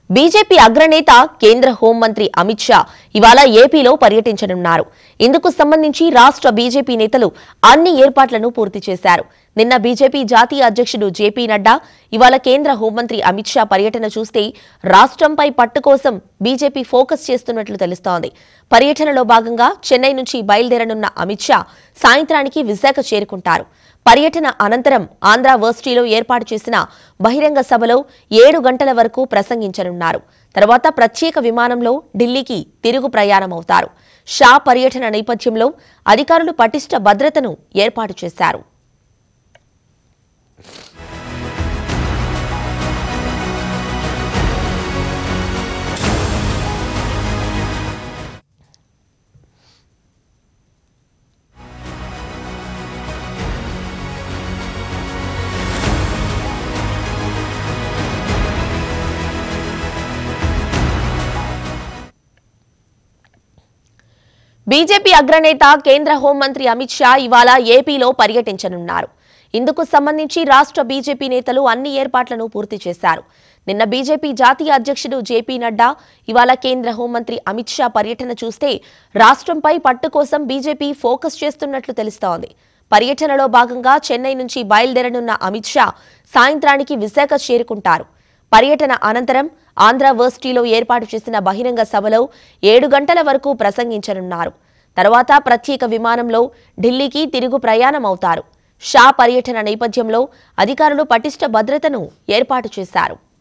BJP అగ్రనేత కేంద్ర హోంమంత్రి అమిత్ షా ఇవాళ ఏపీలో పర్యటించనున్నారు ఇందుకు సంబంధించి రాష్ట్ర బీజేపీ నేతలు అన్ని ఏర్పాట్లను పూర్తి చేశారు నిన్న బీజేపీ జాతీయ అధ్యక్షుడు జేపీ నడ్డా ఇవాళ కేంద్ర హోంమంత్రి అమిత్ షా పర్యటన చూస్తే రాష్ట్రంపై పట్టు కోసం బీజేపీ ఫోకస్ చేస్తున్నట్లు తెలుస్తోంది పర్యటనలో భాగంగా చెన్నై నుంచి బయలుదేరనున్న అమిత్ షా సాయంత్రానికి విశాఖ చేరుకుంటారు పర్యటన అనంతరం ఆంధ్ర వర్సిటీలో ఏర్పాటు చేసిన బహిరంగ సభలో ఏడు గంటల వరకు ప్రసంగించనున్నారు తర్వాత ప్రత్యేక విమానంలో ఢిల్లీకి తిరుగు ప్రయాణమవుతారు షా పర్యటన నేపథ్యంలో అధికారులు పటిష్ట భద్రతను ఏర్పాటు చేశారు బీజేపీ అగ్రనేత కేంద్ర హోంమంత్రి అమిత్ షా ఇవాళ ఏపీలో పర్యటించనున్నారు ఇందుకు సంబంధించి రాష్ట్ర బీజేపీ నేతలు అన్ని ఏర్పాట్లను పూర్తి చేశారు నిన్న బీజేపీ జాతీయ అధ్యక్షుడు జేపీ నడ్డా ఇవాళ కేంద్ర హోంమంత్రి అమిత్ షా పర్యటన చూస్తే రాష్ట్రంపై పట్టు కోసం బీజేపీ ఫోకస్ చేస్తున్నట్లు తెలుస్తోంది పర్యటనలో భాగంగా చెన్నై నుంచి బయలుదేరనున్న అమిత్ షా సాయంత్రానికి విశాఖ చేరుకుంటారు పర్యటన అనంతరం ఆంధ్ర వర్సిటీలో ఏర్పాటు చేసిన బహిరంగ సభలో ఏడు గంటల వరకు ప్రసంగించనున్నారు తర్వాత ప్రత్యేక విమానంలో ఢిల్లీకి తిరుగు ప్రయాణమవుతారు షా పర్యటన నేపథ్యంలో అధికారులు పటిష్ట భద్రతను ఏర్పాటు చేశారు